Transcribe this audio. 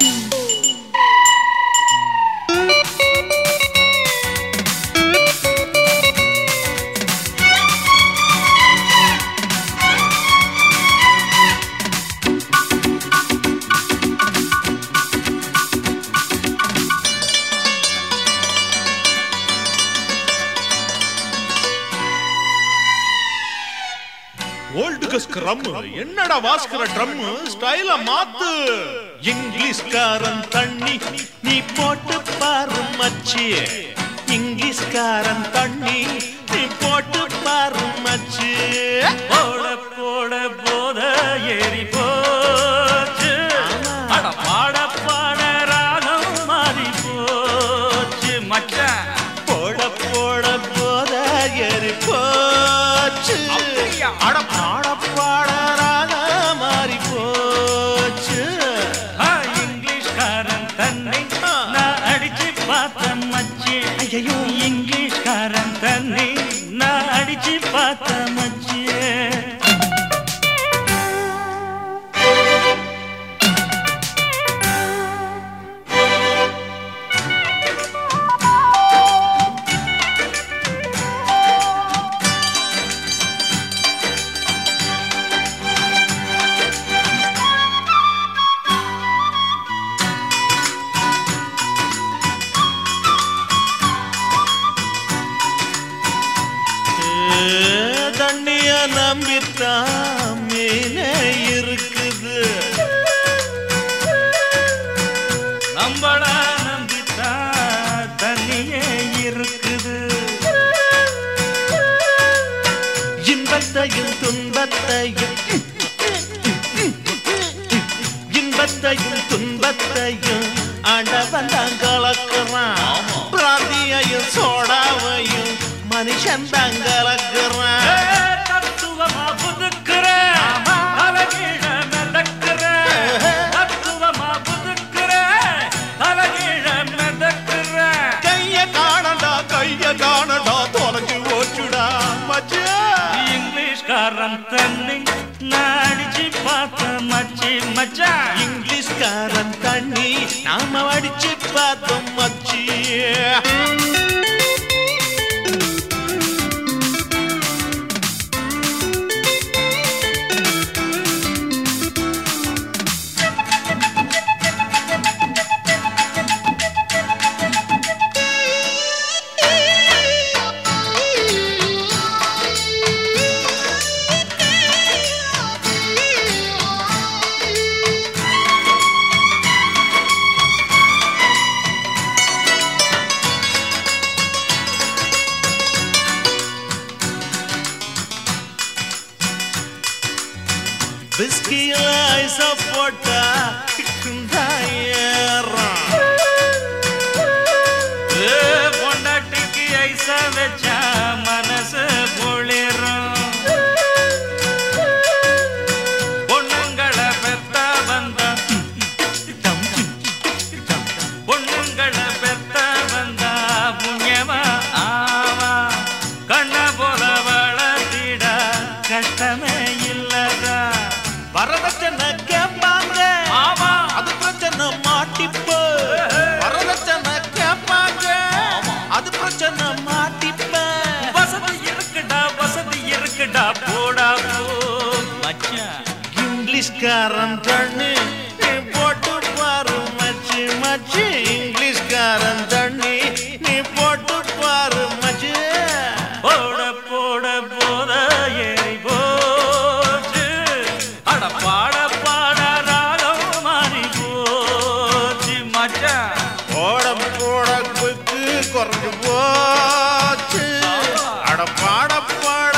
Old scrum என்னடா வாஸ்கர drum ஸ்டைல மாத்து இங்கிலீஷ்காரன் தண்ணி நீ போட்டு பாரு மச்சி இங்கிலீஷ்காரன் தண்ணி நீ போட்டு பாரு மச்சி போட போட போத ஏறி போச்சு அட பாட பாட ராகம் மாறி போச்சு மச்சான் போட போட போத ஏறி போச்சு அப்படியா? அட பாட பாட ராக மாறி போச்சு ஆ, இங்கிலீஷ்காரன் தன்னை நான் அடிச்சு பார்த்த மச்சி ஐயோ இங்கிலீஷ்காரன் தன்னை நான் அடிச்சு பார்த்த மச்சி தண்ணிய நம்பித்தான் மீனே இருக்குது நம்பள நம்பித்தா தண்ணியே இருக்குது இன்பத்தையும் துன்பத்தையும் இன்பத்தையும் துன்பத்தையும் ஆண்டவன் தான் கலக்குறான் பிராந்தியையும் சோடாவையும் மனுஷன் தான் கலக்குறான் தத்துவமா புதுக்குற அழகீழ மிதக்குற தத்துவமா புதுக்குற அழகீழ மிதக்குற கைய காணடா கைய காணடா தொலைஞ்சு ஓச்சுடா மச்சா இங்கிலீஷ்காரன் தண்ணி நாடிச்சு பார்த்த மச்சி மச்சான் இங்கிலீஷ்காரன் தண்ணி நாம அடிச்சு பார்த்தோம் மச்சி விஸ்கியில ஐச போட்டா கிக்குந்தா ஏறான் ஏ, பொண்டாட்டிக்கு ஐசா வச்சா மனசு குளிரும் பொண்ணுங்களை பெத்த வந்த பொண்ணுங்களை பெத்த வந்தா புண்ணியமா ஆவா கண்ண போல வளர்த்திட கஷ்டமே இல்லதா வரதட்சணை கேட்பாங்க ஆமா அது பிரச்சனை மாட்டிப்ப வரதட்சணை கேட்பாங்க அது பிரச்சனை மாட்டிப்ப வசதி இருக்குடா வசதி இருக்குடா போடா போ மச்சான் இங்கிலீஷ்காரன் தண்ணி நீ போட்டு பாரு மச்சி மச்சி இங்கிலீஷ்காரன் தண்ணி நீ போட்டு பாரு மச்சி போட போட போத ஏறி போச்சு அட பாட பாட ராகம் மாறி போச்சு மச்சான் போட போட குக்கு குறைஞ்சு போச்சு அட பாட பாட